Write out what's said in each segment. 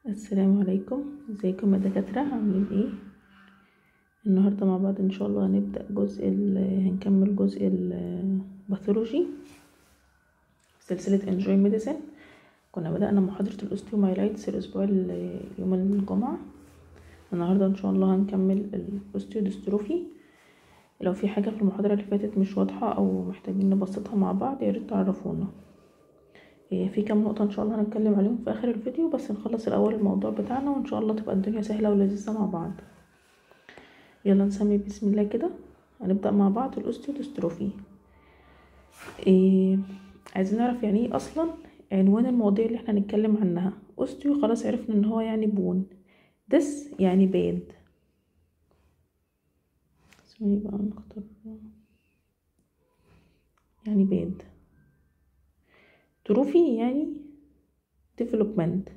السلام عليكم ازيكم يا دكاترة عاملين ايه النهاردة مع بعض ان شاء الله هنبدأ جزء ال هنكمل جزء الباثولوجي سلسلة enjoy medicine كنا بدأنا محاضرة الاوستيومايلايتس الاسبوع ال- يوم الجمعة النهاردة ان شاء الله هنكمل الاوستيودستروفي لو في حاجة في المحاضرة اللي فاتت مش واضحة او محتاجين نبسطها مع بعض ياريت تعرفونا إيه، في كام نقطة ان شاء الله هنتكلم عليهم في اخر الفيديو بس نخلص الاول الموضوع بتاعنا وان شاء الله تبقى الدنيا سهلة ولذيذة مع بعض يلا نسمي بسم الله كده هنبدأ مع بعض الاوستيودستروفي إيه عايزين نعرف يعني ايه اصلا عنوان المواضيع اللي احنا هنتكلم عنها اوستيو خلاص عرفنا ان هو يعني بون دس يعني باد ثواني بقى نختار يعني باد تروفي يعني development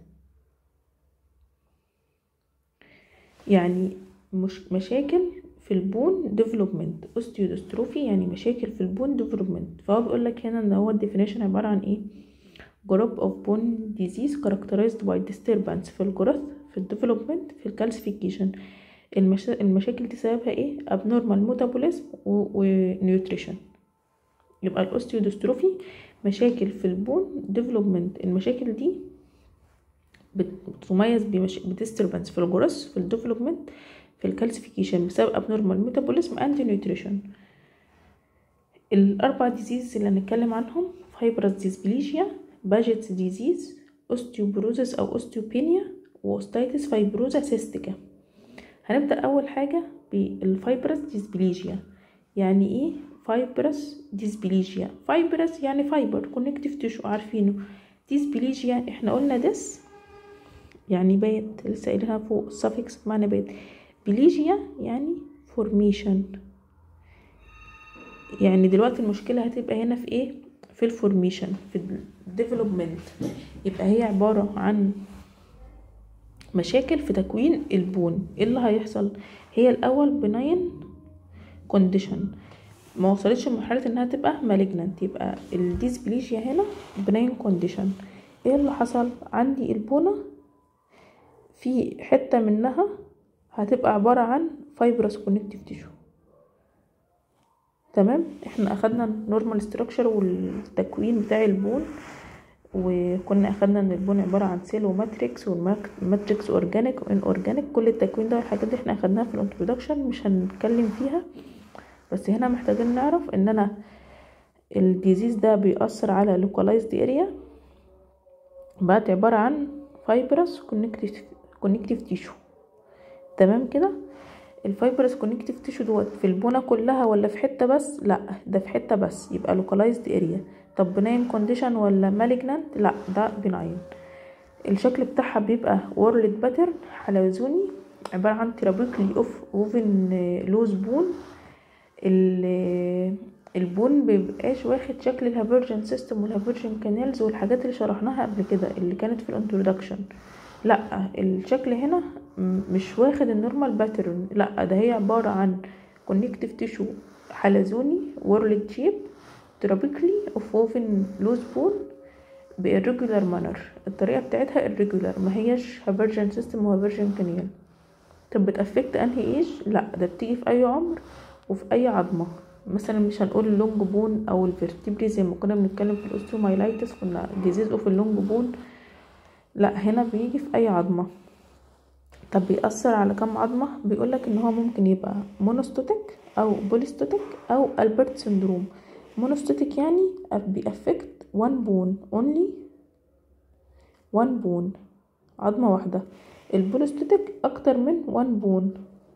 يعني مش مشاكل في البون ديفلوبمنت اوستيودستروفي يعني مشاكل في البون ديفلوبمنت فهو بيقول لك هنا ان هو الديفينيشن عباره عن ايه جروب اوف بون ديزيز characterized by disturbance في الجروث في الديفلوبمنت في الكالسيفيكيشن المشا... المشاكل دي سببها ايه abnormal metabolism ونيوتريشن يبقى الاوستيودستروفي مشاكل في البون ديفلوبمنت المشاكل دي بتتميز بمش... بديستربنس في الجروث في الديفلوبمنت في الكالسيفيكيشن بسبب abnormal metabolism and nutrition الأربع ديزيز اللي هنتكلم عنهم فايبرس ديسبليجيا باجيتس ديزيز اوستيوبروزس أو اوستيوبينيا واوستايتس فايبروزا سيستيكا هنبدأ أول حاجة بالفايبرس ديسبليجيا يعني ايه فايبرس ديسبليجيا فايبرس يعني فايبر كونكتيف تيشو عارفينه ديسبليجيا احنا قلنا ديس يعني بيت لسه قايلينها فوق السفكس بمعنى بيت بليجيا يعني فورميشن يعني دلوقتي المشكلة هتبقى هنا في ايه في الفورميشن في الديفلوبمنت يبقى هي عبارة عن مشاكل في تكوين البون ايه اللي هيحصل هي الاول بناين كونديشن ما وصلتش لمرحله انها تبقى مالجنانت يبقى الديسبليجيا هنا بناين كونديشن ايه اللي حصل عندي البونه في حته منها هتبقى عباره عن فايبرس كونكتيف تيشو تمام احنا اخدنا النورمال ستراكشر والتكوين بتاع البون وكنا اخدنا ان البون عباره عن سيل وماتريكس والماتريكس اورجانيك وان اورجانيك كل التكوين ده والحاجات دي احنا اخدناها في الانترودكشن مش هنتكلم فيها بس هنا محتاجين نعرف ان انا الديزيز ده بيأثر على لوكالايزد اريا بقت عبارة عن فايبرس كونكتيف كونكتيف تيشو تمام كده الفايبرس كونكتيف تيشو دوت في البونة كلها ولا في حتة بس لا ده في حتة بس يبقى لوكالايزد اريا طب بناين كونديشن ولا مالجنانت لا ده بناين الشكل بتاعها بيبقى وورلد باترن حلزوني عبارة عن ترابيكلي اوف ووفن لوز بون البون مبيبقاش واخد شكل الهافيرجن سيستم والهافيرجن كانالز والحاجات اللي شرحناها قبل كده اللي كانت في الانترودكشن لا الشكل هنا مش واخد النورمال باترن لا ده هي عبارة عن كونكتيف تيشو حلزوني وورلد شيب ترابيكلي اوف ووفن لوز بون بإرجولار مانر الطريقة بتاعتها irregular ما هيش هافيرجن سيستم وهافيرجن كانال طب بتأفكت انهي ايج لا ده بتيجي في اي عمر وفي اي عظمه مثلا مش هنقول اللونج بون او الفرتبري زي ما كنا بنتكلم في الاوستيومايلايتس كنا ديزيز اوف اللونج بون لا هنا بيجي في اي عظمه طب بيأثر على كم عظمه بيقولك ان هو ممكن يبقى مونوستاتيك او بوليستاتيك او البرت سندروم مونوستاتيك يعني بيأفكت وان بون اونلي وان بون عظمه واحده البوليستاتيك اكتر من وان بون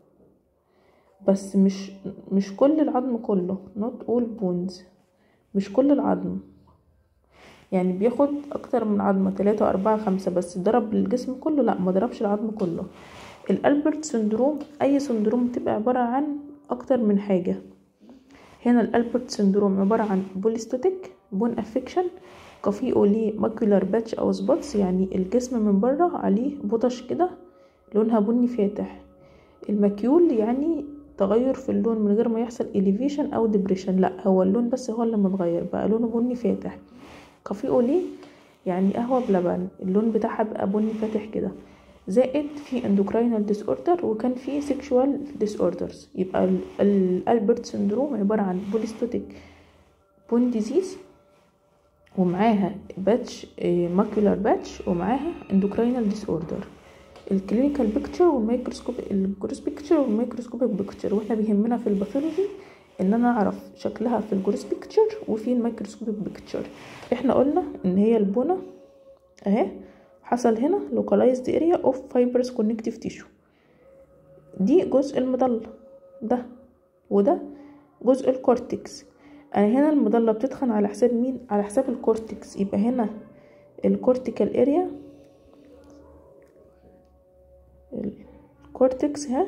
بس مش مش كل العظم كله not all bones مش كل العظم يعني بياخد اكتر من عظمة تلاتة اربعة خمسة بس ضرب الجسم كله لا ما ضربش العظم كله الالبرت سندروم اي سندروم بتبقى عبارة عن اكتر من حاجة هنا الالبرت سندروم عبارة عن بوليستاتيك بون افكشن كافي اولي ماكولار باتش او سبوتس يعني الجسم من بره عليه بطش كده لونها بني فاتح المكيول يعني تغير في اللون من غير ما يحصل elevation او depression لا هو اللون بس هو اللي متغير بقى لونه بني فاتح كافي اوليه يعني قهوة بلبن اللون بتاعها بقى بني فاتح كده زائد في endocrine disorder وكان في sexual disorders يبقى الالبرت سندروم عبارة عن بوليستوتيك بون ديزيز ومعاها باتش ماكولار باتش ومعاها اندوكراينال ديس اوردر الكلينيكال بيكتشر والميكروسكوب الجروس بيكتشر والميكروسكوبيك بيكتشر واحنا بيهمنا في الباثولوجي ان انا اعرف شكلها في الجروس بيكتشر وفي الميكروسكوبيك بيكتشر احنا قلنا ان هي البنى اهي حصل هنا localized area of fibrous connective tissue دي جزء المظلة ده وده جزء الكورتكس انا هنا المظله بتتخن على حساب مين على حساب الكورتكس يبقى هنا الكورتيكال اريا الكورتكس ها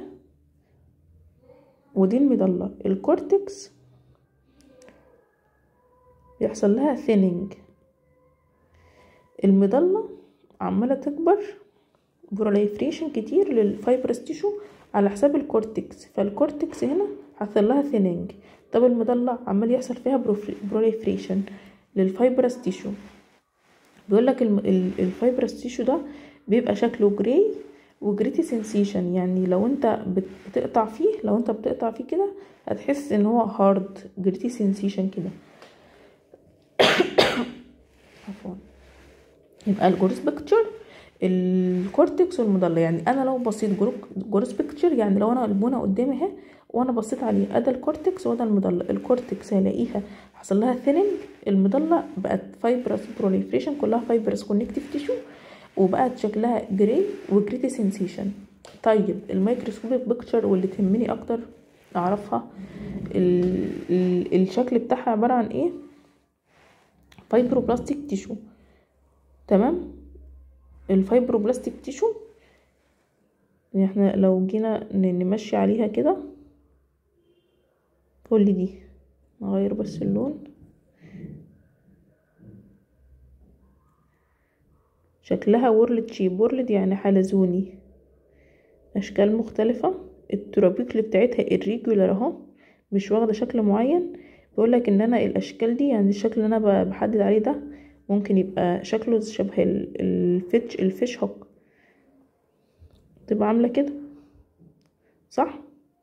ودي المظله الكورتكس بيحصل لها ثيننج المظله عماله تكبر بروليفريشن كتير للفايبرس تيشو على حساب الكورتكس فالكورتكس هنا حصل لها ثيننج طب المضلع عمال يحصل فيها بروليفريشن للفايبرس تيشو بيقول لك الفايبرس تيشو ده بيبقى شكله جراي وجريتي سensation يعني لو انت بتقطع فيه لو انت بتقطع فيه كده هتحس ان هو هارد جريتي sensation كده عفوا يبقى الجروس بيكتشر الكورتكس والمضله يعني انا لو بصيت جروس بيكتشر يعني لو انا البونه قدامي اهي وانا بصيت عليه ادى الكورتكس وده المضله الكورتكس هلاقيها حصل لها ثيننج المضله بقت فايبرس بروليفريشن كلها فايبرس كونكتيف تيشو وبقت شكلها جراي وجريتي سensation طيب الميكروسكوبيك بيكتشر واللي تهمني اكتر اعرفها ال ال الشكل بتاعها عباره عن ايه فايبروبلاستيك تيشو تمام الفايبروبلاستيك تيشو احنا لو جينا نمشي عليها كده كل دي نغير بس اللون شكلها وورلد شيب وورلد يعني حلزوني اشكال مختلفة الترابيكل بتاعتها irregular اهو مش واخدة شكل معين بيقولك ان انا الاشكال دي يعني الشكل اللي انا بحدد عليه ده ممكن يبقى شكله شبه الفيش الفيش هوك تبقى عاملة كده صح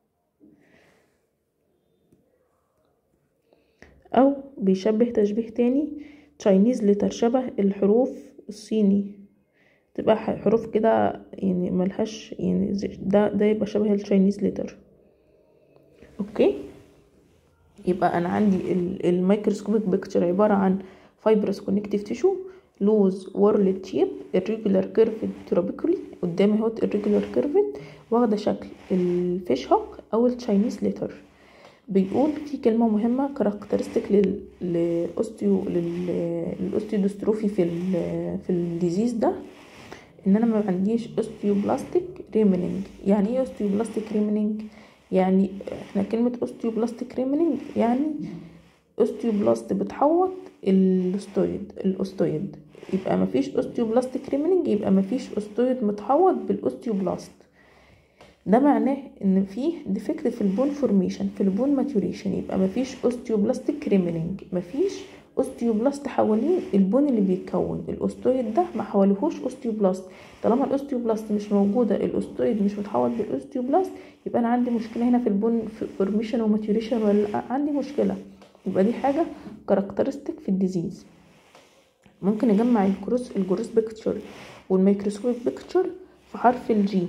او بيشبه تشبيه تاني تشاينيز لتر شبه الحروف الصيني تبقى حروف كده يعني ملهاش يعني ده ده يبقى شبه التشاينيز لتر اوكي يبقى انا عندي الميكروسكوبيك بيكتشر عباره عن فايبرس كونكتيف تيشو لوز وورلد شيب الريجولار كيرفد تروبيكولي قدامي اهوت الريجولار كيرفد واخده شكل الفيش هوك او التشاينيز لتر بيقول في كلمة مهمة كاركترستيك للأوستيو للأوستيودستروفي في ال في الديزيز ده ان انا ما عنديش اوستيوبلاستيك ريمينينج يعني ايه اوستيوبلاستيك ريمينينج يعني احنا كلمة اوستيوبلاستيك ريمينينج يعني اوستيوبلاست بتحوط الاستويد الاستويد يبقى مفيش اوستيوبلاستيك ريمينينج يبقى مفيش استويد متحوط بالاوستيوبلاست ده معناه ان في ديفكت في البون فورميشن في البون ماتوريشن يبقى مفيش اوستيوبلاستيك ريمينينج مفيش اوستيوبلاست حوالين البون اللي بيتكون الاوستويد ده ما حواليهوش اوستيوبلاست طالما الاوستيوبلاست مش موجوده الاوستويد مش متحول بالاوستيوبلاست يبقى انا عندي مشكله هنا في البون فورميشن وماتوريشن ولا عندي مشكله يبقى دي حاجه كاركترستيك في الديزيز ممكن نجمع الجروس الجروس بيكتشر والميكروسكوبيك بيكتشر في حرف الجي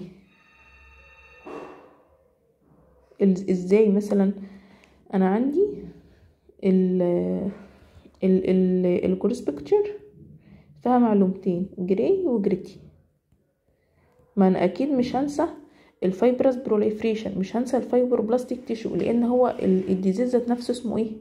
ازاي مثلا انا عندي ال ال ال الجروس بيكتشر فيها معلومتين جراي وجريتي ما انا اكيد مش هنسى الفايبرس بروليفريشن مش هنسى الفايبروبلاستيك تيشو لان هو الديزيز ذات نفسه اسمه ايه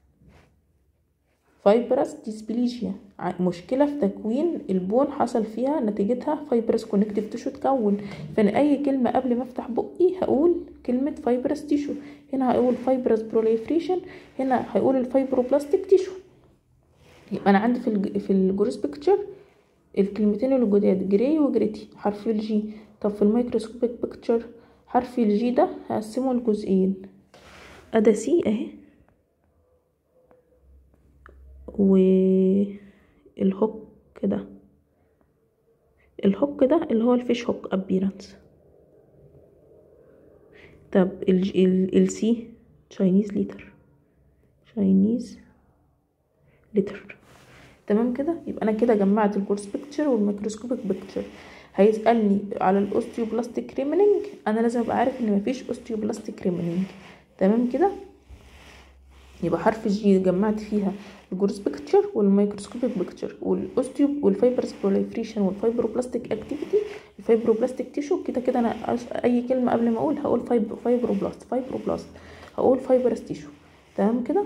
فايبرس ديسبليجيا مشكلة في تكوين البون حصل فيها نتيجتها فايبرس كونكتيف تيشو تكون فانا اي كلمة قبل ما افتح بقي هقول كلمة فايبرس تيشو هنا هقول فايبرس بروليفريشن هنا هقول الفايبروبلاستيك تيشو يبقى انا عندي في الج... في الجروس بيكتشر الكلمتين اللي جداد جراي وجريتي حرف الجي طب في الميكروسكوبيك بيكتشر حرف الجي ده هقسمه لجزئين ادا سي اهي والهوك كده الهوك ده اللي هو الفيش هوك ابيرنس طب السي تشاينيز ليتر تشاينيز ليتر تمام كده يبقى انا كده جمعت الكورس بيكتشر والميكروسكوبيك بيكتشر هيسالني على الاوستيوبلاستيك ريمنينج انا لازم ابقى عارف ان مفيش اوستيوبلاستيك ريمنينج تمام كده يبقى حرف جي جمعت فيها الجروس بيكتشر والميكروسكوبيك بيكتشر والاوستيوب والفايبرز بروليفريشن والفايبروبلاستيك اكتيفيتي الفايبروبلاستيك تيشو كده كده انا اي كلمه قبل ما اقول هقول فايبرو فايبروبلاست فايبروبلاست هقول فايبرس تيشو تمام كده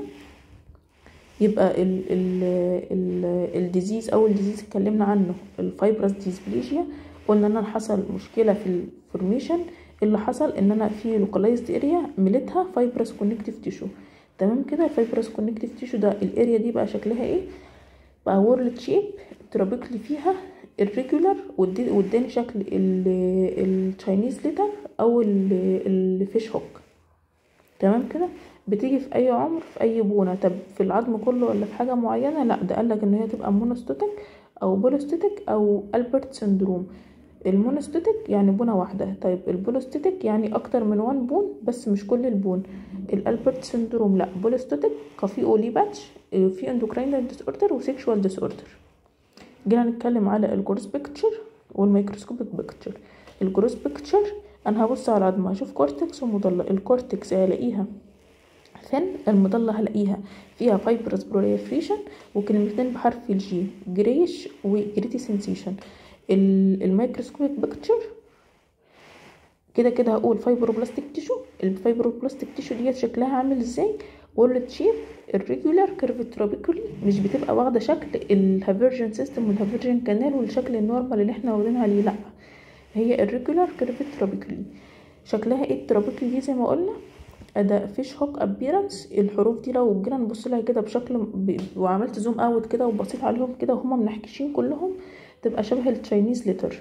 يبقى ال ال ال الديزيز اول ديزيز اتكلمنا عنه الفايبرس ديسبليجيا قلنا ان انا حصل مشكله في الفورميشن اللي حصل ان انا في لوكالايزد اريا مليتها فايبرس كونكتيف تيشو تمام كده الفايبرس كونكتيف تيشو ده الاريا دي بقى شكلها ايه بقى وورلد شيب ترابيكلي فيها الريجولار واداني شكل التشاينيز ليتر او الفيش هوك تمام كده بتيجي في اي عمر في اي بونه طب في العظم كله ولا في حاجه معينه لا ده قالك ان هي تبقى مونوستاتيك او بولوستاتيك او البرت سندروم المونوستاتيك يعني بونه واحده طيب البولوستاتيك يعني اكتر من وان بون بس مش كل البون الالبرت سندروم لا بولوستاتيك كافي اولي باتش في اندوكراينال ديس اوردر وسيكشوال ديس اوردر جينا نتكلم على الجروس بيكتشر والميكروسكوبيك بيكتشر الجروس بيكتشر انا هبص على العظمه هشوف كورتكس ومضله الكورتكس هلاقيها ثن المضلة هلاقيها فيها فايبرس بروليفريشن وكلمتين بحرف الجي جريش وجريتي سنسيشن الميكروسكوبيك بيكتشر كده كده هقول فايبروبلاستيك تيشو الفايبروبلاستيك تيشو ديت شكلها عامل ازاي وورلد شيب الريجولار كيرف تروبيكولي مش بتبقى واخده شكل الهافيرجن سيستم والهافيرجن كانال والشكل النورمال اللي احنا واخدين عليه لا هي الريجولار كيرف تروبيكولي شكلها ايه التروبيكولي دي زي ما قلنا ده فيش هوك ابيرنس الحروف دي لو جينا نبص لها كده بشكل ب... وعملت زوم اوت كده وبصيت عليهم كده وهما منحكشين كلهم تبقى شبه التشاينيز ليتر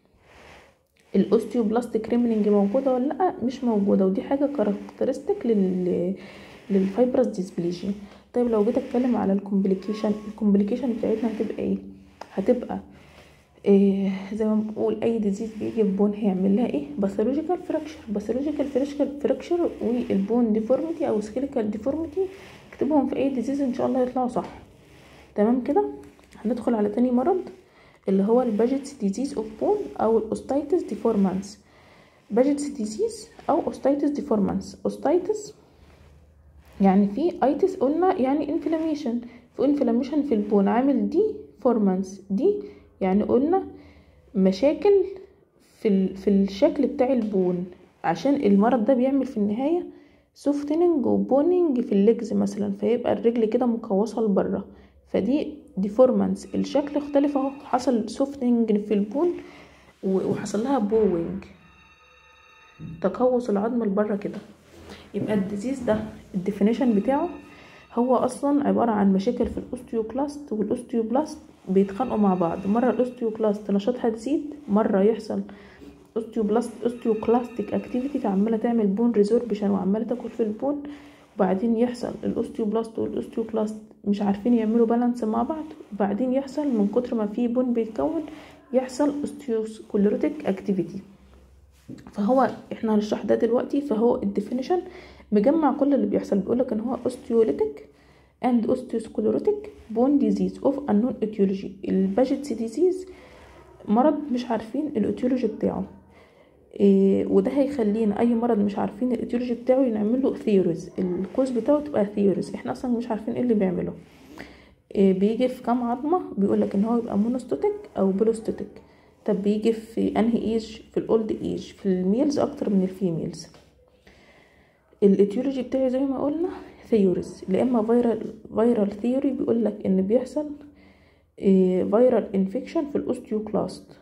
الاوستيوبلاستيك ريمنينج موجوده ولا لا مش موجوده ودي حاجه كاركترستيك لل للفايبرس ديسبليجيا طيب لو جيت اتكلم على الكومبليكيشن الكومبليكيشن بتاعتنا هتبقى ايه هتبقى إيه زي ما بنقول اي ديزيز بيجي في بون هيعمل لها ايه باثولوجيكال فراكشر باثولوجيكال فراكشر والبون ديفورميتي او سكيليكال ديفورميتي اكتبهم في اي ديزيز ان شاء الله يطلعوا صح تمام كده هندخل على تاني مرض اللي هو الباجيتس ديزيز اوف بون او الاوستايتس ديفورمانس باجيتس ديزيز او اوستايتس ديفورمانس اوستايتس يعني في ايتس قلنا يعني انفلاميشن في انفلاميشن في البون عامل دي فورمانس دي يعني قلنا مشاكل في في الشكل بتاع البون عشان المرض ده بيعمل في النهايه سوفتننج وبوننج في الليجز مثلا فيبقى الرجل كده مقوسه لبره فدي ديفورمانس الشكل اختلف اهو حصل سوفتنج في البون وحصل لها بوينج تقوس العظم لبره كده يبقى الديزيز ده الديفينيشن بتاعه هو اصلا عباره عن مشاكل في الاوستيوكلاست والاوستيوبلاست بيتخانقوا مع بعض مره الاوستيوكلاست نشاطها تزيد مره يحصل اوستيوبلاست اوستيوكلاستيك اكتيفيتي عماله تعمل بون ريزوربشن وعماله تاكل في البون وبعدين يحصل الاوستيوبلاست والاوستيوكلاست مش عارفين يعملوا بالانس مع بعض وبعدين يحصل من كتر ما في بون بيتكون يحصل اوستيوكليروتيك اكتيفيتي فهو احنا هنشرح ده دلوقتي فهو الديفينيشن مجمع كل اللي بيحصل بيقولك ان هو اوستيوليتيك and osteosclerotic bone disease of unknown etiology الباجيتس ديزيز مرض مش عارفين الايتيولوجي بتاعه إيه وده هيخلينا اي مرض مش عارفين الايتيولوجي بتاعه نعمل له ثيوريز الكوز بتاعه تبقى ثيوريز احنا اصلا مش عارفين ايه اللي بيعمله إيه بيجي في كام عظمه بيقولك ان هو يبقى مونوستاتيك او بلوستاتيك طب بيجي في انهي ايج في الاولد ايج في الميلز اكتر من الفيميلز الايتيولوجي بتاعي زي ما قلنا ثيوريز يا اما فيرال فيرال ثيوري بيقول لك ان بيحصل فيرال انفكشن في الاوستيوكلاست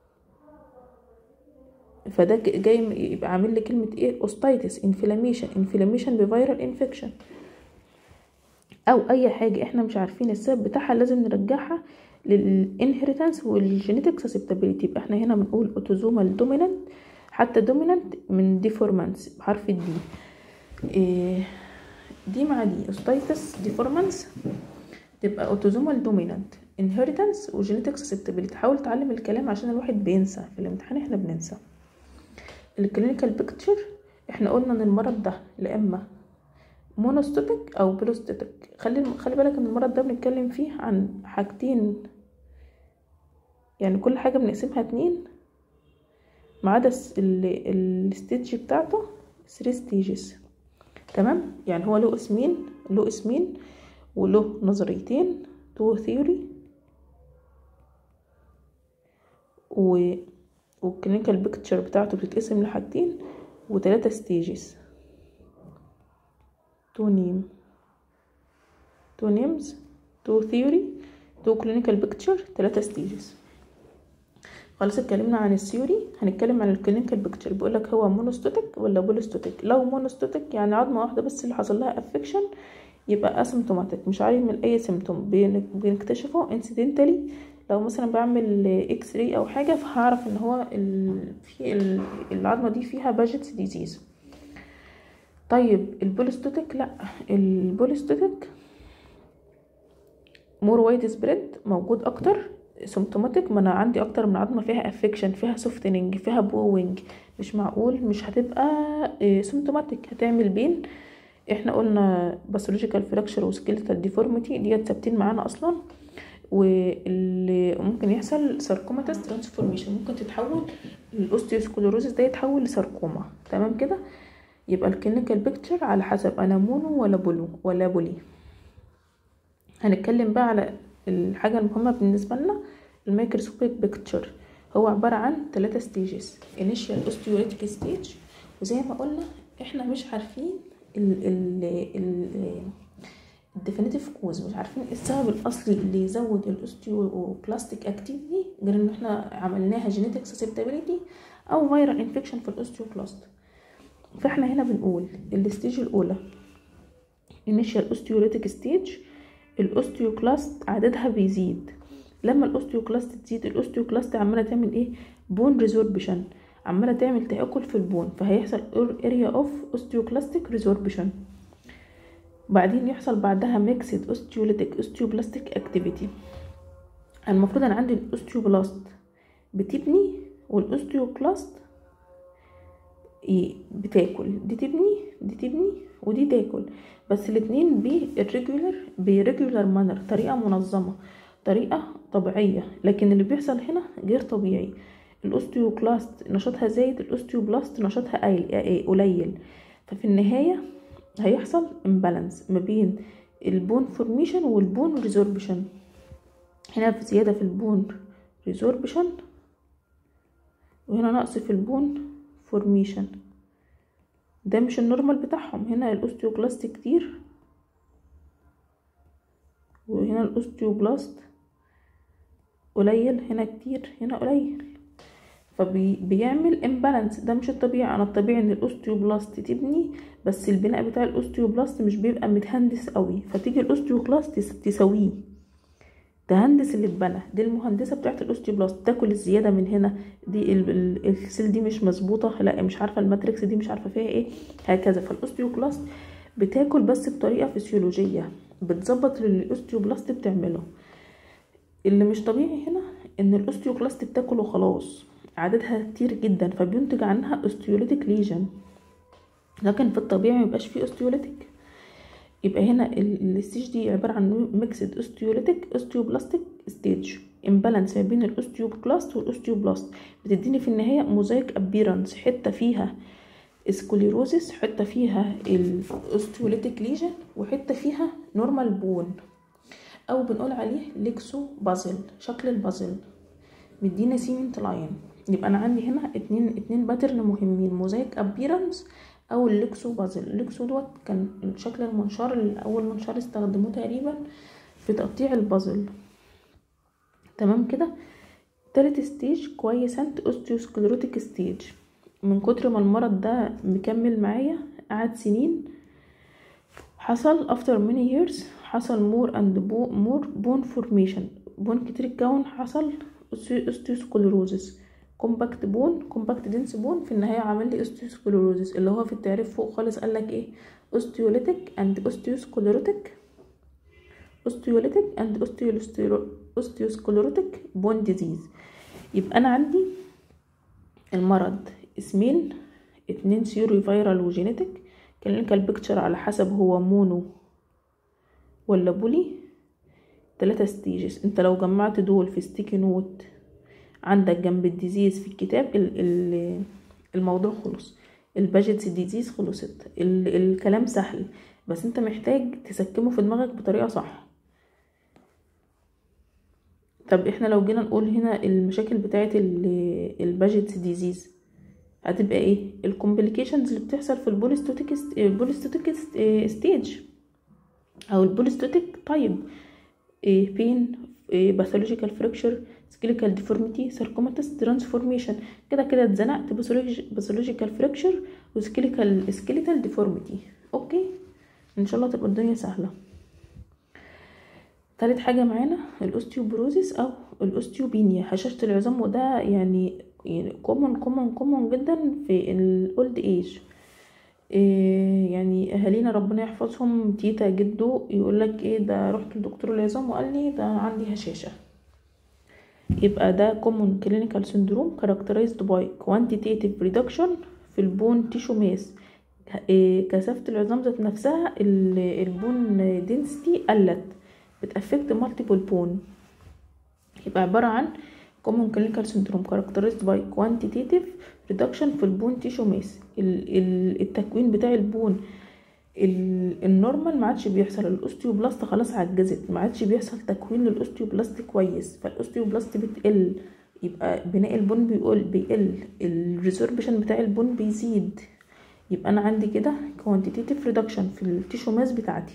فده جاي يبقى عامل لي كلمه ايه اوستايتس انفلاميشن انفلاميشن بفيرال انفكشن او اي حاجه احنا مش عارفين السبب بتاعها لازم نرجعها للانهيرتنس والجينيتك سسبتابيليتي يبقى احنا هنا بنقول اوتوزومال دومينانت حتى دومينانت من ديفورمانس بحرف الدي إيه دي مع دي اوستايتس ديفورمانس تبقى اوتوزومال دومينانت inheritance وجينيتك susceptibility حاول تعلم الكلام عشان الواحد بينسى في الامتحان احنا بننسى الكلينيكال بيكتشر احنا قلنا ان المرض ده لا اما مونوستاتيك او بلوستاتيك خلي خلي بالك ان المرض ده بنتكلم فيه عن حاجتين يعني كل حاجه بنقسمها اتنين ما عدا الستيج بتاعته 3 ستيجز تمام يعني هو له اسمين له اسمين وله نظريتين تو ثيوري و والكلينيكال بيكتشر بتاعته بتتقسم لحاجتين وتلاتة ستيجز تو نيم تو نيمز تو ثيوري تو كلينيكال بيكتشر تلاتة ستيجز خلاص اتكلمنا عن الثيوري هنتكلم عن الكلينيكال بيكتشر بيقولك هو مونوستاتيك ولا بوليستاتيك لو مونوستاتيك يعني عظمه واحده بس اللي حصل لها افكشن يبقى اسيمتوماتيك مش عارف من اي سيمتوم بنكتشفه انسيدنتالي لو مثلا بعمل اكس راي او حاجه فهعرف ان هو ال... في ال... العظمه دي فيها باجيتس ديزيز طيب البوليستاتيك لا البوليستاتيك مور وايد سبريد موجود اكتر سيمتوماتيك ما انا عندي اكتر من عظمه فيها افكشن فيها سوفتننج فيها بوينج مش معقول مش هتبقى سيمتوماتيك هتعمل بين احنا قلنا باثولوجيكال فراكشر وسكيلتال ديفورميتي ديت ثابتين معانا اصلا واللي ممكن يحصل ساركوماتس ترانسفورميشن ممكن تتحول الاوستيوسكلوروزس ده يتحول لساركوما تمام كده يبقى الكلينيكال بيكتشر على حسب انا مونو ولا بولو ولا بولي هنتكلم بقى على الحاجة المهمة بالنسبة لنا الميكروسكوبيك بيكتشر هو عبارة عن ثلاثة ستيجز initial osteolytic stage وزي ما قلنا احنا مش عارفين ال ال ال الديفينيتيف كوز مش عارفين ايه السبب الاصلي اللي يزود الاوستيوبلاستيك اكتيفيتي غير ان احنا عملناها جينيتك سسبتابيليتي او فيرال انفكشن في الاوستيوبلاست فاحنا هنا بنقول الستيج الاولى initial osteolytic stage الاوستيوكلاست عددها بيزيد لما الاوستيوكلاست تزيد الاوستيوكلاست عماله تعمل ايه بون ريزوربشن عماله تعمل تاكل في البون فهيحصل اريا اوف اوستيوكلاستيك ريزوربشن بعدين يحصل بعدها ميكسد اوستيوليتيك اوستيوبلاستيك اكتيفيتي المفروض انا عندي الاوستيوبلاست بتبني والاوستيوكلاست بتاكل دي تبني دي تبني ودي تاكل بس الاتنين بالريجولر بريجولر مانر طريقه منظمه طريقه طبيعيه لكن اللي بيحصل هنا غير طبيعي الاوستيوكلاست نشاطها زايد الاوستيوبلاست نشاطها قليل ففي النهايه هيحصل امبالانس ما بين البون فورميشن والبون ريزوربشن هنا في زياده في البون ريزوربشن وهنا نقص في البون فورميشن ده مش النورمال بتاعهم هنا الاوستيوكلاست كتير وهنا الاوستيوبلاست قليل هنا كتير هنا قليل فبيعمل امبالانس ده مش الطبيعي انا الطبيعي ان الاوستيوبلاست تبني بس البناء بتاع الاوستيوبلاست مش بيبقى متهندس قوي فتيجي الاوستيوكلاست تسويه تهندس اللي اتبنى دي المهندسه بتاعت الاوستيوبلاست تاكل الزياده من هنا دي السيل دي مش مظبوطه لا مش عارفه الماتريكس دي مش عارفه فيها ايه هكذا فالاوستيوكلاست بتاكل بس بطريقه فسيولوجيه بتظبط اللي الاوستيوبلاست بتعمله اللي مش طبيعي هنا ان الاوستيوكلاست بتاكل وخلاص عددها كتير جدا فبينتج عنها اوستيوليتيك ليجن لكن في الطبيعي ميبقاش فيه اوستيوليتيك يبقى هنا الستيج دي عبارة عن ميكسد اوستيوليتيك اوستيوبلاستيك ستيج امبالانس ما بين الاوستيوكلاست والاوستيوبلاست بتديني في النهاية موزايك ابيرانس حتة فيها سكوليروزس حتة فيها الاوستيوليتيك ليجن وحتة فيها نورمال بون او بنقول عليه ليكسو بازل شكل البازل مدينا سيمنت لاين يبقى انا عندي هنا اتنين اتنين باترن مهمين موزايك ابيرانس او الليكسو بازل الليكسو دوت كان شكل المنشار اللي اول منشار استخدموه تقريبا في تقطيع البازل تمام كده تالت ستيج كويسنت اوستيوسكليروتيك ستيج من كتر ما المرض ده مكمل معايا قعد سنين حصل after many years حصل more and more bone formation بون كتير اتكون حصل اوستيوسكليروزس كومباكت بون كومباكت دنس بون في النهايه عمل لي اوستيوسكليروزس اللي هو في التعريف فوق خالص قال لك ايه اوستيوليتيك اند اوستيوسكليروتيك اوستيوليتيك اند اوستيوسكلروتيك بون ديزيز يبقى انا عندي المرض اسمين اتنين سيوري فيرال وجينيتك كلينيكال بيكتشر على حسب هو مونو ولا بولي تلاتة ستيجز انت لو جمعت دول في ستيكي نوت عندك جنب الديزيز في الكتاب ال ال الموضوع خلص الباجيتس ديزيز خلصت ال الكلام سهل بس انت محتاج تسكمه في دماغك بطريقة صح طب احنا لو جينا نقول هنا المشاكل بتاعت الباجيتس ديزيز هتبقى ايه الكومبليكيشنز اللي بتحصل في البوليستوتيك البوليستوتيك ستيج او البوليستوتيك تايب بين باثولوجيكال فريكشر سكيليكال ديفورميتي ساركوماتس ترانسفورميشن كده كده اتزنقت باثولوجيكال فريكشر وسكيليكال سكيليتال ديفورميتي اوكي ان شاء الله تبقى الدنيا سهله تالت حاجة معانا الاوستيوبروزيس او الاوستيوبينيا هشاشة العظام وده يعني يعني كومون كومون كومون جدا في الاولد ايج إيه يعني اهالينا ربنا يحفظهم تيتا جدو يقولك ايه ده رحت لدكتور العظام وقال لي ده عندي هشاشة يبقى ده common clinical syndrome characterized by quantitative reduction في البون تيشو ماس إيه كثافة العظام ذات نفسها البون density قلت بتأفكت multiple بون يبقى عبارة عن common clinical syndrome characterized by quantitative reduction في البون تيشو ماس التكوين بتاع البون النورمال ما عادش بيحصل الاوستيوبلاست خلاص عجزت ما عادش بيحصل تكوين للاوستيوبلاست كويس فالاوستيوبلاست بتقل يبقى بناء البون بيقل بيقل الريسوربشن بتاع البون بيزيد يبقى انا عندي كده quantitative reduction في التيشو ماس بتاعتي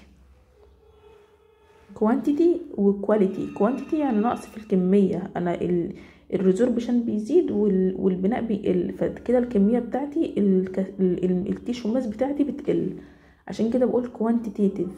كوانتيتي وكواليتي كوانتيتي يعني نقص في الكمية انا ال الريزوربشن بيزيد والبناء بيقل فكده الكمية بتاعتي التيشو ماس بتاعتي بتقل عشان كده بقول كوانتيتيف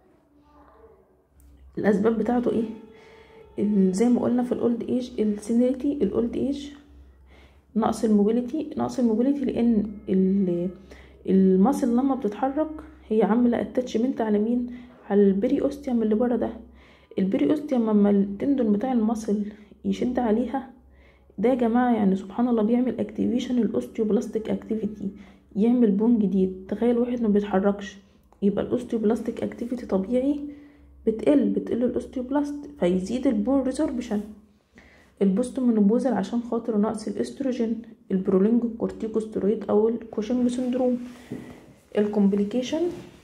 الاسباب بتاعته ايه زي ما قلنا في الاولد ايج السينيريتي الاولد ايج نقص الموبيليتي نقص الموبيليتي لان الماسل لما بتتحرك هي عامله اتاتشمنت على مين على البري اوستيوم اللي بره ده البري اوستيوم لما التندون بتاع الماسل يشد عليها ده يا جماعه يعني سبحان الله بيعمل اكتيفيشن الاوستيوبلاستيك اكتيفيتي يعمل بون جديد تخيل واحد ما بيتحركش يبقى الاوستيوبلاستيك اكتيفيتي طبيعي بتقل بتقل الاوستيوبلاست فيزيد البون ريزوربشن البوستومينوبوزال عشان خاطر نقص الاستروجين البرولينجو كورتيكوستيرويد او الكوشنج سندروم الكومبليكيشن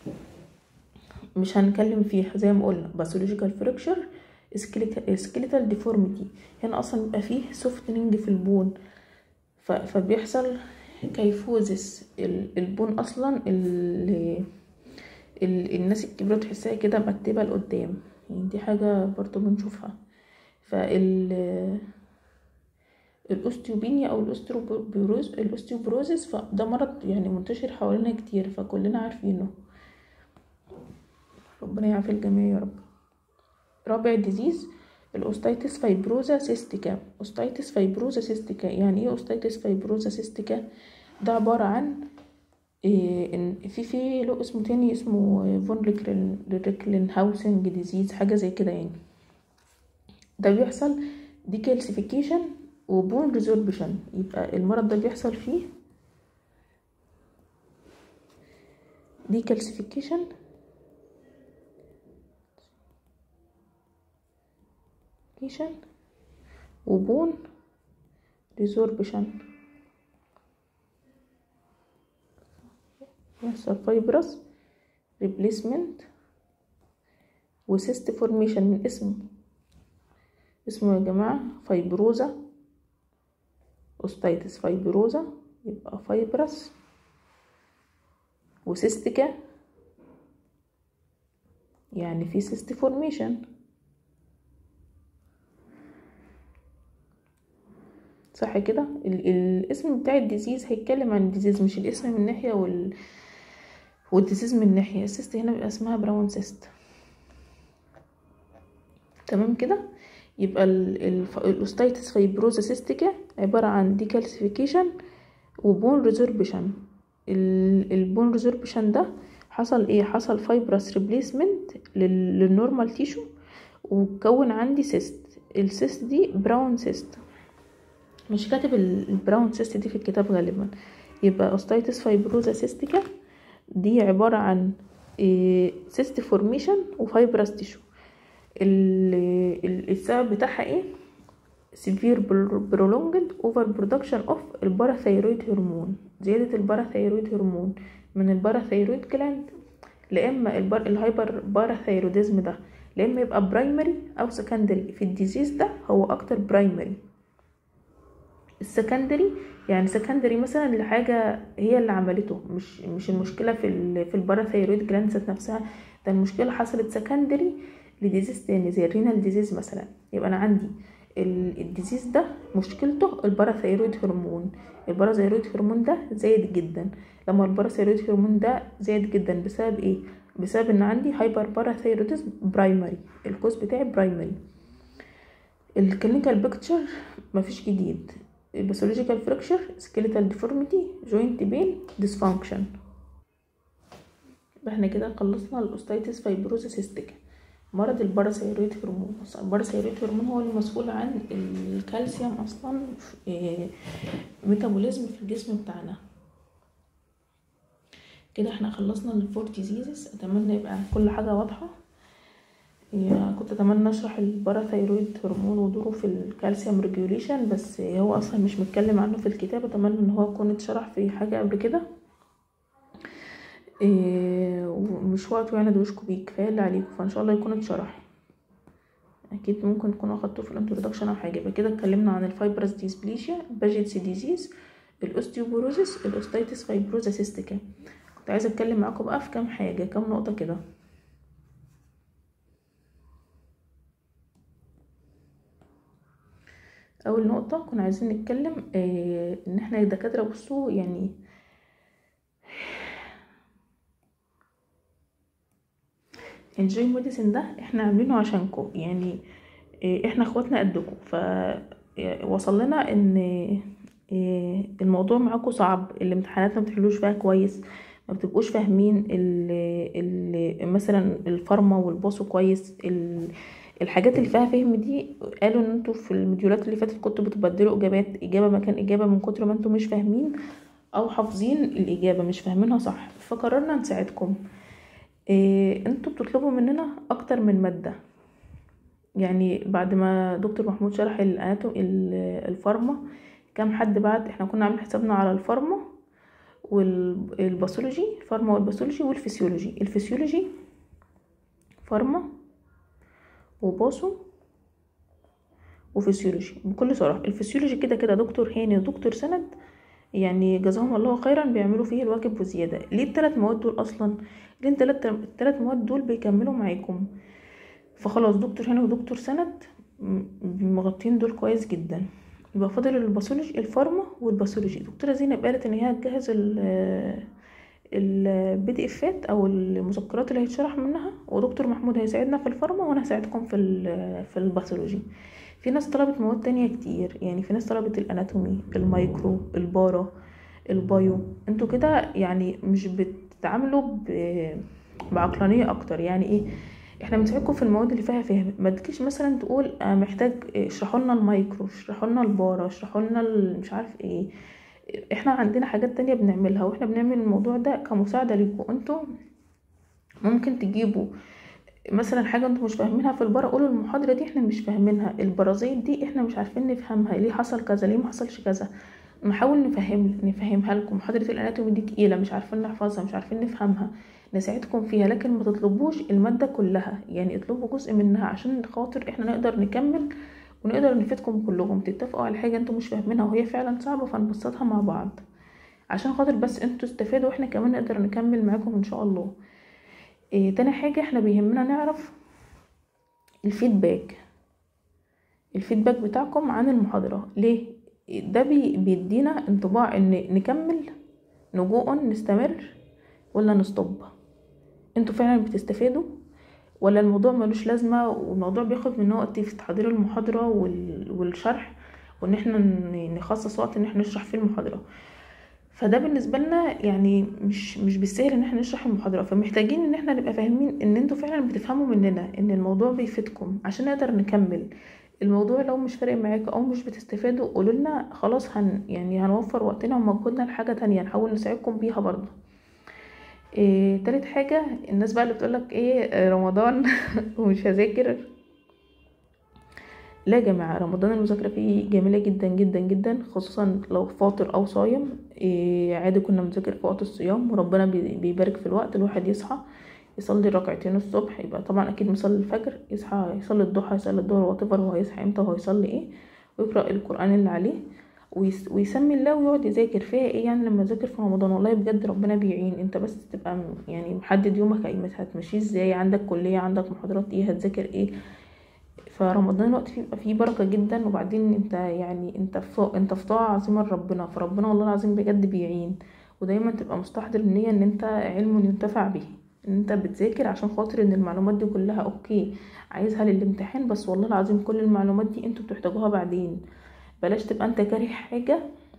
مش هنتكلم فيها زي ما قلنا باثولوجيكال فريكشر سكيليتال ديفورميتي هنا اصلا بيبقى فيه سوفتنينج في البون فبيحصل كيفوزس البون اصلا اللي الناس الكبيرة تحسها كده مرتبة لقدام يعني دي حاجة برضو بنشوفها فال الاوستيوبينيا او الاوستيوبروز الاوستيوبروزيس فده مرض يعني منتشر حوالينا كتير فكلنا عارفينه ربنا يعافي الجميع يا رب رابع ديزيز الاوستيتس فايبروزا سيستيكا اوستيتس فايبروزا سيستيكا يعني ايه اوستيتس فايبروزا سيستيكا ده عبارة عن إيه إن في في له اسمه تاني اسمه فون ريكلين هاوسنج ديزيز حاجة زي كده يعني ده بيحصل ديكالسيفيكيشن وبون ريزوربشن يبقى المرض ده بيحصل فيه ديكالسيفيكيشن كيشن وبون ريزوربشن يحصل فايبرس ريبليسمنت وسيست فورميشن من اسمه اسمه يا جماعة فايبروزا اوستيتس فايبروزا يبقى فايبرس وسيستيكا يعني في سيست فورميشن صح كده الاسم بتاع الديزيز هيتكلم عن الديزيز مش الاسم من ناحية وال والديزيز من ناحية السيست هنا بيبقى اسمها براون سيست تمام كده يبقى الاوستيتس فايبروزا سيستيكا عبارة عن ديكالسيفيكيشن وبون ريزوربشن البون ريزوربشن ده حصل ايه حصل فايبرس ريبليسمنت للنورمال تيشو وكون عندي سيست السيست دي براون سيست مش كاتب ال- البراون سيست دي في الكتاب غالبا يبقى اوستيتس فايبروزا سيستيكا دي عبارة عن سيست فورميشن وفايبرس تيشو ال- ال- السبب بتاعها ايه severe prolonged over production of الباراثايرويد هرمون زيادة الباراثايرويد هرمون من الباراثايرويد جلاند لا اما البار الهايبر باراثايروديزم ده لا اما يبقى برايمري او سكندري في الديزيز ده هو اكتر برايمري السكندري يعني سكندري مثلا لحاجه هي اللي عملته مش مش المشكله في ال في الباراثايرويد جلاند ذات نفسها ده المشكله حصلت سكندري لديزيز تاني زي الرينال ديزيز مثلا يبقى انا عندي ال- الديزيز ده مشكلته الباراثايرويد هرمون الباراثايرويد هرمون ده زايد جدا لما الباراثايرويد هرمون ده زايد جدا بسبب ايه بسبب ان عندي هايبر باراثايروديزم برايمري الكوز بتاعي برايمري الكلينيكال بيكتشر مفيش جديد باثولوجيكال فراكشر سكيليتال ديفورميتي جوينت بين ديسفانكشن احنا كده خلصنا الاوستيتس فايبروزا سيستيكا مرض الباراثايرويد هرمون أصلاً الباراثايرويد هرمون هو المسؤول عن الكالسيوم اصلا في ميتابوليزم في الجسم بتاعنا كده احنا خلصنا الفور ديزيزز اتمنى يبقى كل حاجه واضحه يعني كنت اتمنى اشرح الباراثايرويد هرمون ودوره في الكالسيوم ريجوليشن بس هو اصلا مش متكلم عنه في الكتاب اتمنى ان هو يكون اتشرح في حاجه قبل كده إيه ومش وقته يعني دوشكوا بيه كفايه اللي عليكم فان شاء الله يكون اتشرح اكيد ممكن تكونوا اخدتوه في الانترودكشن او حاجه يبقى كده اتكلمنا عن الفايبرس ديسبليشيا باجيتس ديزيز الاوستيوبوروزيس الاوستيتس فايبروزا سيستيكا كنت عايزه اتكلم معاكم بقى في كام حاجه كام نقطه كده اول نقطه كنا عايزين نتكلم آه ان احنا الدكاتره بصوا يعني الجوي ميديسن ده احنا عاملينه عشانكم يعني آه احنا اخواتنا قدكم ف وصل لنا ان آه الموضوع معاكم صعب الامتحانات ما بتحلوش فيها كويس ما بتبقوش فاهمين ال ال مثلا الفارما والباصو كويس ال الحاجات اللي فيها فهم دي قالوا ان انتوا في المديولات اللي فاتت كنتوا بتبدلوا اجابات اجابه مكان اجابه من كتر ما انتوا مش فاهمين او حافظين الاجابه مش فاهمينها صح فقررنا نساعدكم إيه انتوا بتطلبوا مننا اكتر من ماده يعني بعد ما دكتور محمود شرح الاناتوم الفارما كام حد بعد احنا كنا عاملين حسابنا على الفارما والباثولوجي الفارما والباثولوجي والفسيولوجي الفسيولوجي فارما وباصو وفسيولوجي بكل صراحة الفسيولوجي كده كده دكتور هاني ودكتور سند يعني جزاهم الله خيرا بيعملوا فيه الواجب وزيادة ليه التلات مواد دول أصلا ليه التلات, التلات مواد دول بيكملوا معاكم فخلاص دكتور هاني ودكتور سند مغطين دول كويس جدا يبقى فاضل الباثولوجي الفارما والباثولوجي دكتورة زينب قالت ان هي هتجهز البي دي افات او المذكرات اللي هيتشرح منها ودكتور محمود هيساعدنا في الفارما وانا هساعدكم في في الباثولوجي في ناس طلبت مواد تانية كتير يعني في ناس طلبت الاناتومي المايكرو البارا البايو انتوا كده يعني مش بتتعاملوا بعقلانية اكتر يعني ايه احنا بنساعدكم في المواد اللي فيها فهم ما تجيش مثلا تقول محتاج اشرحوا لنا المايكرو اشرحوا لنا البارا اشرحوا لنا مش عارف ايه احنا عندنا حاجات تانية بنعملها واحنا بنعمل الموضوع ده كمساعدة ليكم انتوا ممكن تجيبوا مثلا حاجة انتوا مش فاهمينها في البرا قولوا المحاضرة دي احنا مش فاهمينها البرازيل دي احنا مش عارفين نفهمها ليه حصل كذا ليه ما حصلش كذا نحاول نفهم نفهمها لكم محاضرة الاناتومي دي تقيلة مش عارفين نحفظها مش عارفين نفهمها نساعدكم فيها لكن ما تطلبوش المادة كلها يعني اطلبوا جزء منها عشان خاطر احنا نقدر نكمل ونقدر نفيدكم كلكم تتفقوا على حاجه انتوا مش فاهمينها وهي فعلا صعبه فنبسطها مع بعض عشان خاطر بس انتوا تستفادوا واحنا كمان نقدر نكمل معاكم ان شاء الله إيه تاني حاجه احنا بيهمنا نعرف الفيدباك الفيدباك بتاعكم عن المحاضره ليه ده بي بيدينا انطباع ان نكمل نجوء نستمر ولا نستوب انتوا فعلا بتستفادوا ولا الموضوع ملوش لازمه والموضوع بياخد من وقت في تحضير المحاضره والشرح وان احنا نخصص وقت ان احنا نشرح فيه المحاضره فده بالنسبه لنا يعني مش مش بالسهل ان احنا نشرح المحاضره فمحتاجين ان احنا نبقى فاهمين ان انتوا فعلا بتفهموا مننا ان الموضوع بيفيدكم عشان نقدر نكمل الموضوع لو مش فارق معاكوا او مش بتستفادوا قولوا لنا خلاص هن يعني هنوفر وقتنا ومجهودنا لحاجه تانية نحاول نساعدكم بيها برضو إيه تالت حاجة الناس بقى اللي بتقولك ايه آه، رمضان ومش هذاكر لا يا جماعة رمضان المذاكرة فيه جميلة جدا جدا جدا خصوصا لو فاطر أو صايم إيه عادي كنا بنذاكر في وقت الصيام وربنا بي- بيبارك في الوقت الواحد يصحى يصلي ركعتين الصبح يبقى طبعا أكيد مصلي الفجر يصحى يصلي الضحى يصلي الظهر واتيفر هو هيصحى امتى وهو هيصلي ايه ويقرأ القرآن اللي عليه ويس ويسمي الله ويقعد يذاكر فيها ايه يعني لما تذاكر في رمضان والله بجد ربنا بيعين انت بس تبقى م- يعني محدد يومك هي- هتمشيه ازاي عندك كلية عندك محاضرات ايه هتذاكر ايه فرمضان الوقت فيه بيبقى فيه بركة جدا وبعدين انت يعني انت في انت في طاعة عظيمة لربنا فربنا والله العظيم بجد بيعين ودايما تبقى مستحضر النية ان انت علم ينتفع به ان انت بتذاكر عشان خاطر ان المعلومات دي كلها اوكي عايزها للامتحان بس والله العظيم كل المعلومات دي انتوا بتحتاجوها بعدين بلاش تبقى انت كاره حاجة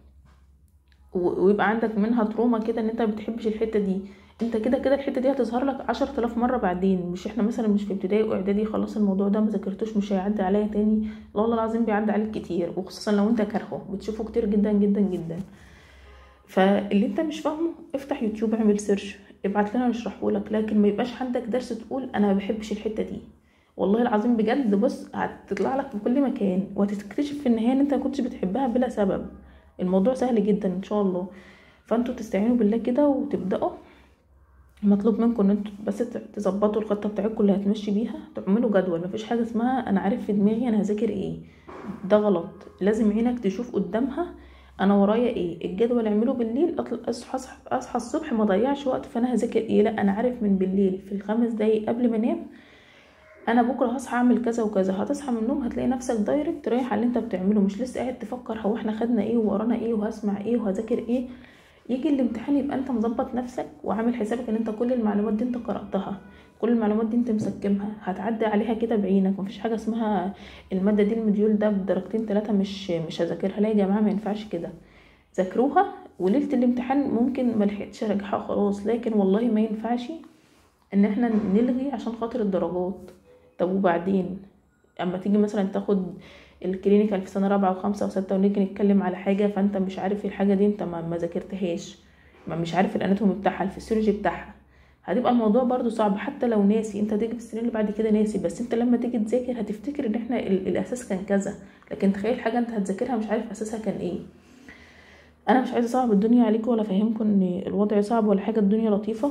و- ويبقى عندك منها تروما كده ان انت بتحبش الحتة دي انت كده كده الحتة دي هتظهر لك عشر تلاف مرة بعدين مش احنا مثلا مش في ابتدائي واعدادي خلاص الموضوع ده ما ذاكرتوش مش هيعدي عليا تاني لا والله العظيم بيعدي عليك كتير وخصوصا لو انت كارهه بتشوفه كتير جدا جدا جدا فاللي انت مش فاهمه افتح يوتيوب اعمل سيرش ابعت لنا نشرحه لك لكن ما يبقاش عندك درس تقول انا ما بحبش الحته دي والله العظيم بجد بص هتطلع لك في كل مكان وهتكتشف في النهايه ان انت ما كنتش بتحبها بلا سبب الموضوع سهل جدا ان شاء الله فانتوا تستعينوا بالله كده وتبداوا مطلوب منكم ان انتوا بس تظبطوا الخطه بتاعتكم اللي هتمشي بيها تعملوا جدول مفيش حاجه اسمها انا عارف في دماغي انا هذاكر ايه ده غلط لازم عينك تشوف قدامها انا ورايا ايه الجدول اعمله بالليل اطلع اصحى اصحى, أصحى الصبح ما اضيعش وقت فانا هذاكر ايه لا انا عارف من بالليل في الخمس دقايق قبل ما انام انا بكره هصحى اعمل كذا وكذا هتصحى من النوم هتلاقي نفسك دايركت رايح على اللي انت بتعمله مش لسه قاعد تفكر هو احنا خدنا ايه وورانا ايه وهسمع ايه وهذاكر ايه يجي الامتحان يبقى انت مظبط نفسك وعامل حسابك ان انت كل المعلومات دي انت قرأتها كل المعلومات دي انت مسكمها هتعدي عليها كده بعينك مفيش حاجه اسمها الماده دي المديول ده بدرجتين ثلاثه مش مش هذاكرها لا يا جماعه ما ينفعش كده ذاكروها وليله الامتحان ممكن ما لحقتش اراجعها خلاص لكن والله ما ينفعش ان احنا نلغي عشان خاطر الدرجات طب وبعدين اما تيجي مثلا تاخد الكلينيكال في سنه رابعه وخمسه وسته ونيجي نتكلم على حاجه فانت مش عارف الحاجه دي انت ما, ما ذاكرتهاش ما مش عارف الاناتومي بتاعها الفسيولوجي بتاعها هتبقى الموضوع برضو صعب حتى لو ناسي انت تيجي في السنين اللي بعد كده ناسي بس انت لما تيجي تذاكر هتفتكر ان احنا ال- الاساس كان كذا لكن تخيل حاجه انت هتذاكرها مش عارف اساسها كان ايه انا مش عايزه اصعب الدنيا عليكم ولا افهمكم ان الوضع صعب ولا حاجه الدنيا لطيفه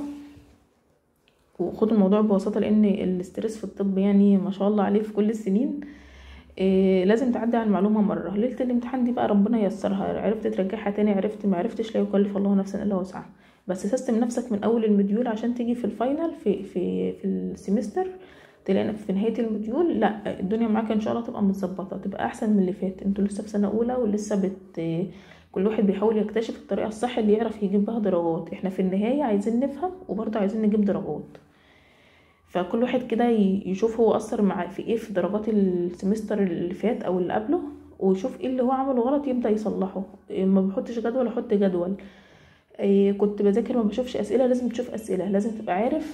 وخدوا الموضوع ببساطه لان الاسترس في الطب يعني ما شاء الله عليه في كل السنين إيه لازم تعدي على المعلومه مره ليله الامتحان دي بقى ربنا ييسرها عرفت ترجعها تاني عرفت ما عرفتش لا يكلف الله نفسا الا وسعها بس سيستم نفسك من اول المديول عشان تيجي في الفاينل في في في السيمستر تلاقي إنك في نهايه المديول لا الدنيا معاك ان شاء الله تبقى متظبطه تبقى احسن من اللي فات انتوا لسه في سنه اولى ولسه بت كل واحد بيحاول يكتشف الطريقه الصح اللي يعرف يجيب بها درجات احنا في النهايه عايزين نفهم وبرضه عايزين نجيب درجات فكل واحد كده ي- يشوف هو اثر مع في ايه في درجات السمستر اللي فات او اللي قبله ويشوف ايه اللي هو عمله غلط يبدا يصلحه إيه ما بحطش جدول احط جدول إيه كنت بذاكر ما بشوفش اسئله لازم تشوف اسئله لازم تبقى عارف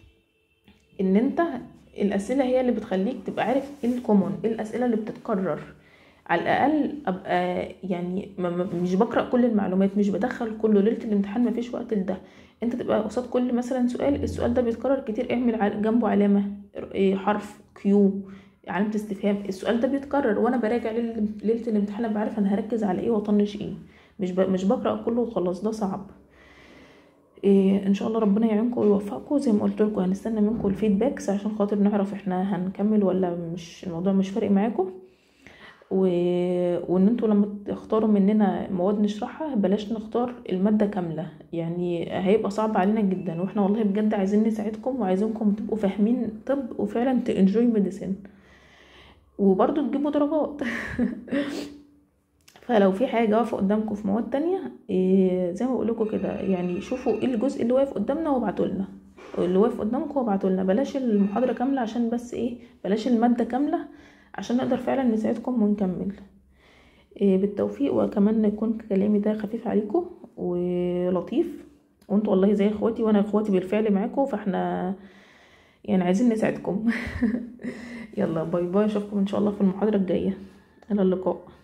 ان انت الاسئله هي اللي بتخليك تبقى عارف ايه الكومون ايه الاسئله اللي بتتكرر على الاقل ابقى يعني ما- ما- مش بقرا كل المعلومات مش بدخل كله ليله الامتحان ما فيش وقت لده انت تبقى قصاد كل مثلا سؤال السؤال ده بيتكرر كتير اعمل عل- جنبه علامه إيه، حرف كيو علامه استفهام السؤال ده بيتكرر وانا براجع ليله ليلة الامتحان ابقى عارف انا هركز على ايه واطنش ايه مش ب... مش بقرا كله وخلاص ده صعب إيه ان شاء الله ربنا يعينكم ويوفقكم زي ما قلت لكم هنستنى منكم الفيدباكس عشان خاطر نعرف احنا هنكمل ولا مش الموضوع مش فارق معاكم و... وان انتوا لما تختاروا مننا مواد نشرحها بلاش نختار المادة كاملة يعني هيبقى صعب علينا جدا واحنا والله بجد عايزين نساعدكم وعايزينكم تبقوا فاهمين طب وفعلا تنجوي ميديسن وبرضه تجيبوا درجات فلو في حاجة واقفة قدامكم في مواد تانية إيه زي ما بقولكوا كده يعني شوفوا ايه الجزء اللي واقف قدامنا وابعتولنا اللي واقف قدامكم وابعتولنا بلاش المحاضرة كاملة عشان بس ايه بلاش المادة كاملة عشان نقدر فعلا نساعدكم ونكمل إيه بالتوفيق وكمان يكون كلامي ده خفيف عليكم ولطيف وانتوا والله زي اخواتي وانا اخواتي بالفعل معاكم فاحنا يعني عايزين نساعدكم يلا باي باي اشوفكم ان شاء الله في المحاضرة الجاية الى اللقاء